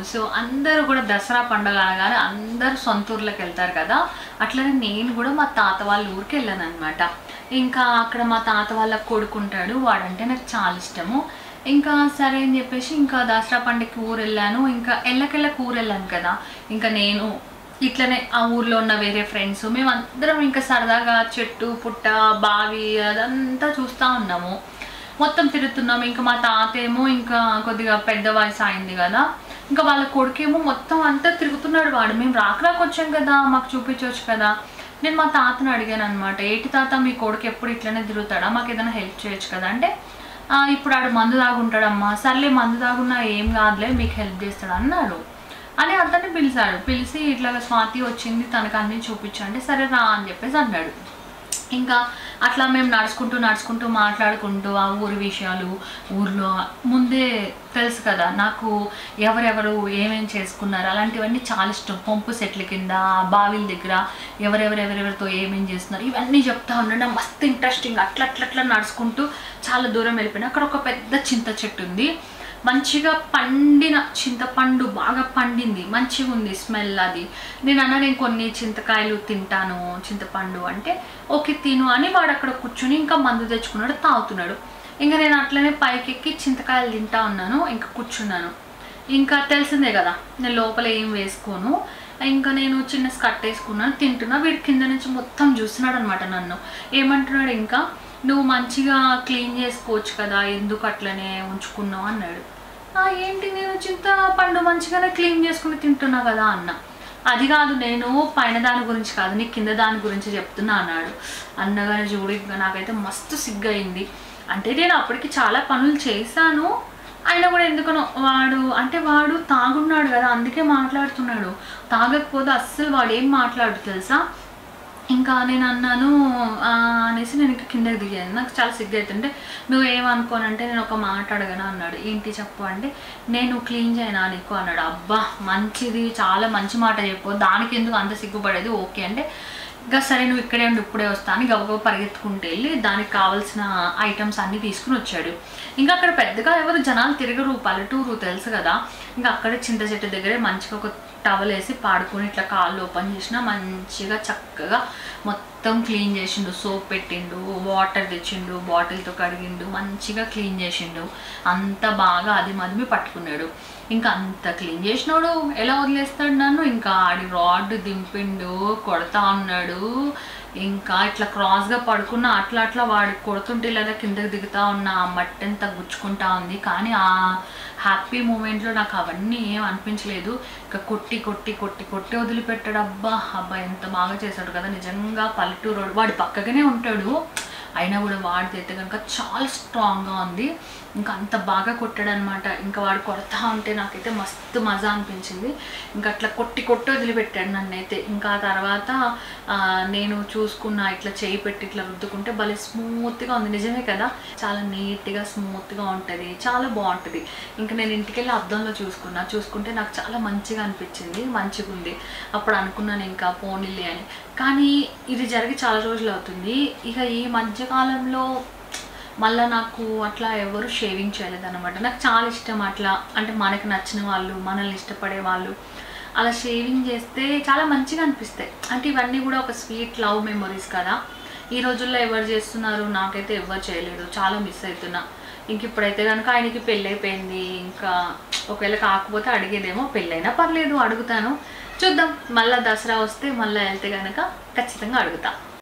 so అందరూ కూడా దసరా పండుగ అనగానే అందరూ సొంత ఊర్లోకి వెళ్తారు కదా అట్లనే నేను కూడా మా తాత వాళ్ళ ఊరికి వెళ్ళాను అనమాట ఇంకా అక్కడ మా తాత వాళ్ళ కొడుకుంటాడు వాడంటే నాకు చాలా ఇష్టము ఇంకా సరే అని చెప్పేసి ఇంకా దసరా పండుగకి ఊరు వెళ్ళాను ఇంకా ఎల్లకెళ్ళకి ఊరు వెళ్ళాను కదా ఇంకా నేను ఇట్లనే ఆ ఊర్లో ఉన్న వేరే ఫ్రెండ్స్ మేమందరం ఇంకా సరదాగా చెట్టు పుట్ట బావి అదంతా చూస్తూ ఉన్నాము మొత్తం తిరుగుతున్నాం ఇంకా మా తాత ఏమో ఇంకా కొద్దిగా పెద్ద వయసు అయింది కదా ఇంకా వాళ్ళ కొడుకేమో మొత్తం అంతా తిరుగుతున్నాడు వాడు మేము రాక రాక వచ్చాం కదా మాకు చూపించవచ్చు కదా నేను మా తాతను అడిగాను అనమాట ఏంటి తాత మీ కొడుకు ఎప్పుడు ఇట్లనే తిరుగుతాడా మాకు ఏదైనా హెల్ప్ చేయొచ్చు కదా అంటే "ఆ, ఇప్పుడు ఆడు మందు తాగుంటాడమ్మా సర్లే మందు తాగున్నా ఏం కాదులే మీకు హెల్ప్ చేస్తాడు అన్నాడు అని అతన్ని పిలిచాడు పిలిచి ఇట్లా స్వాతి వచ్చింది తనకు అన్ని చూపించండి సరే రా అని చెప్పేసి అన్నాడు ఇంకా అట్లా మేము నడుచుకుంటూ నడుచుకుంటూ మాట్లాడుకుంటూ ఆ ఊరి విషయాలు ఊర్లో ముందే తెలుసు కదా నాకు ఎవరెవరు ఏమేం చేసుకున్నారు అలాంటివన్నీ చాలా ఇష్టం పంపు సెట్ల కింద ఆ బావిల దగ్గర ఎవరెవరెవరెవరితో ఏమేం చేస్తున్నారు ఇవన్నీ చెప్తా ఉండడం మస్తు ఇంట్రెస్టింగ్ అట్లా అట్లా అట్లా నడుచుకుంటూ చాలా దూరం వెళ్ళిపోయినా అక్కడ ఒక పెద్ద చింత చెట్టు ఉంది మంచిగా పండిన చింతపండు బాగా పండింది మంచిగా ఉంది స్మెల్ అది నేను అన్నా నేను కొన్ని చింతకాయలు తింటాను చింతపండు అంటే ఓకే తిను అని వాడు అక్కడ కూర్చుని ఇంకా మందు తెచ్చుకున్నాడు తాగుతున్నాడు ఇంకా నేను అట్లనే పైకి ఎక్కి చింతకాయలు తింటా ఉన్నాను ఇంకా కూర్చున్నాను ఇంకా తెలిసిందే కదా నేను లోపల ఏం వేసుకోను ఇంకా నేను చిన్న స్కట్ వేసుకున్నాను తింటున్నా వీడి కింద నుంచి మొత్తం చూస్తున్నాడు అనమాట నన్ను ఏమంటున్నాడు ఇంకా నువ్వు మంచిగా క్లీన్ చేసుకోవచ్చు కదా ఎందుకు అట్లనే ఉంచుకున్నావు అన్నాడు "ఆ, ఏంటి నేను చింత పండు మంచిగానే క్లీన్ చేసుకుని తింటున్నా కదా అన్న అది కాదు నేను పైన దాని గురించి కాదు నీ కింద దాని గురించి చెప్తున్నా అన్నాడు అన్నగానే చూడు ఇంకా నాకైతే మస్తు సిగ్గయింది అంటే నేను అప్పటికి చాలా పనులు చేశాను అయినా కూడా ఎందుకనో వాడు అంటే వాడు తాగున్నాడు కదా అందుకే మాట్లాడుతున్నాడు తాగకపోతే అస్సలు వాడు ఏం మాట్లాడు తెలుసా ఇంకా నేను అన్నాను "ఆ" అనేసి నేను ఇంకా కిందకి దిగాను నాకు చాలా సిగ్గు అవుతుంటే నువ్వు ఏమనుకోనంటే నేను ఒక మాట అడగను అన్నాడు ఏంటి చెప్పు అంటే నేను క్లీన్ చేయనా నీకు అన్నాడు అబ్బా మంచిది చాలా మంచి మాట చెప్పు దానికి ఎందుకు అంత సిగ్గుపడేది ఓకే అంటే ఇంకా సరే నువ్వు ఇక్కడే ఉండి ఇప్పుడే వస్తా అని గబగబ పరిగెత్తుకుంటూ వెళ్ళి దానికి కావాల్సిన ఐటమ్స్ అన్నీ తీసుకుని వచ్చాడు ఇంకా అక్కడ పెద్దగా ఎవరు జనాలు తిరగరు పల్లెటూరు తెలుసు కదా ఇంకా అక్కడే చింత చెట్టు దగ్గరే మంచిగా ఒక టవల్ వేసి పాడుకొని ఇట్లా కాళ్ళు ఓపెన్ చేసిన మంచిగా చక్కగా మొత్తం క్లీన్ చేసిండు సోప్ పెట్టిండు వాటర్ తెచ్చిండు బాటిల్తో కడిగిండు మంచిగా క్లీన్ చేసిండు అంత బాగా అది మదిమి పట్టుకున్నాడు ఇంకా అంత క్లీన్ చేసినాడు ఎలా వదిలేస్తాడు నన్ను ఇంకా ఆడి రాడ్ దింపిండు కొడతా ఉన్నాడు ఇంకా ఇట్లా క్రాస్గా పడుకున్న అట్లా అట్లా వాడి కొడుతుంటే లేదా కిందకి దిగుతా ఉన్న ఆ మట్టి అంతా గుచ్చుకుంటా ఉంది కానీ ఆ హ్యాపీ మూమెంట్లో నాకు అవన్నీ ఏం అనిపించలేదు ఇంకా కొట్టి కొట్టి కొట్టి కొట్టి వదిలిపెట్టాడు అబ్బా అబ్బా ఎంత బాగా చేశాడు కదా నిజంగా పల్లెటూరు వాడి పక్కగానే ఉంటాడు అయినా కూడా వాడితే అయితే కనుక చాలా స్ట్రాంగ్గా ఉంది ఇంకా అంత బాగా కొట్టాడు అనమాట ఇంకా వాడు కొడతా ఉంటే నాకైతే మస్తు మజా అనిపించింది ఇంకా అట్లా కొట్టి కొట్టి వదిలిపెట్టాడు నన్నైతే ఇంకా ఆ తర్వాత ఆ, నేను చూసుకున్న ఇట్లా చేయి పెట్టి ఇట్లా రుద్దుకుంటే భలే స్మూత్గా ఉంది నిజమే కదా చాలా నీట్గా స్మూత్గా ఉంటుంది చాలా బాగుంటుంది ఇంకా నేను ఇంటికి వెళ్ళి అద్దంలో చూసుకున్నా చూసుకుంటే నాకు చాలా మంచిగా అనిపించింది మంచిగా ఉంది అప్పుడు అనుకున్నాను ఇంకా పోనీలే అని కానీ ఇది జరిగి చాలా రోజులు అవుతుంది ఇక ఈ మధ్యకాలంలో మళ్ళీ నాకు అట్లా ఎవరు షేవింగ్ చేయలేదన్నమాట నాకు చాలా ఇష్టం అట్లా అంటే మనకి నచ్చిన వాళ్ళు మనల్ని ఇష్టపడే వాళ్ళు అలా షేవింగ్ చేస్తే చాలా మంచిగా అనిపిస్తాయి అంటే ఇవన్నీ కూడా ఒక స్వీట్ లవ్ మెమొరీస్ కదా ఈ రోజుల్లో ఎవరు చేస్తున్నారు నాకైతే ఎవరు చేయలేదు చాలా మిస్ అవుతున్నా ఇంక ఇప్పుడైతే కనుక ఆయనకి పెళ్ళి అయిపోయింది ఇంకా ఒకవేళ కాకపోతే అడిగేదేమో పెళ్ళైనా పర్లేదు అడుగుతాను చూద్దాం మళ్ళీ దసరా వస్తే మళ్ళీ వెళ్తే కనుక ఖచ్చితంగా అడుగుతా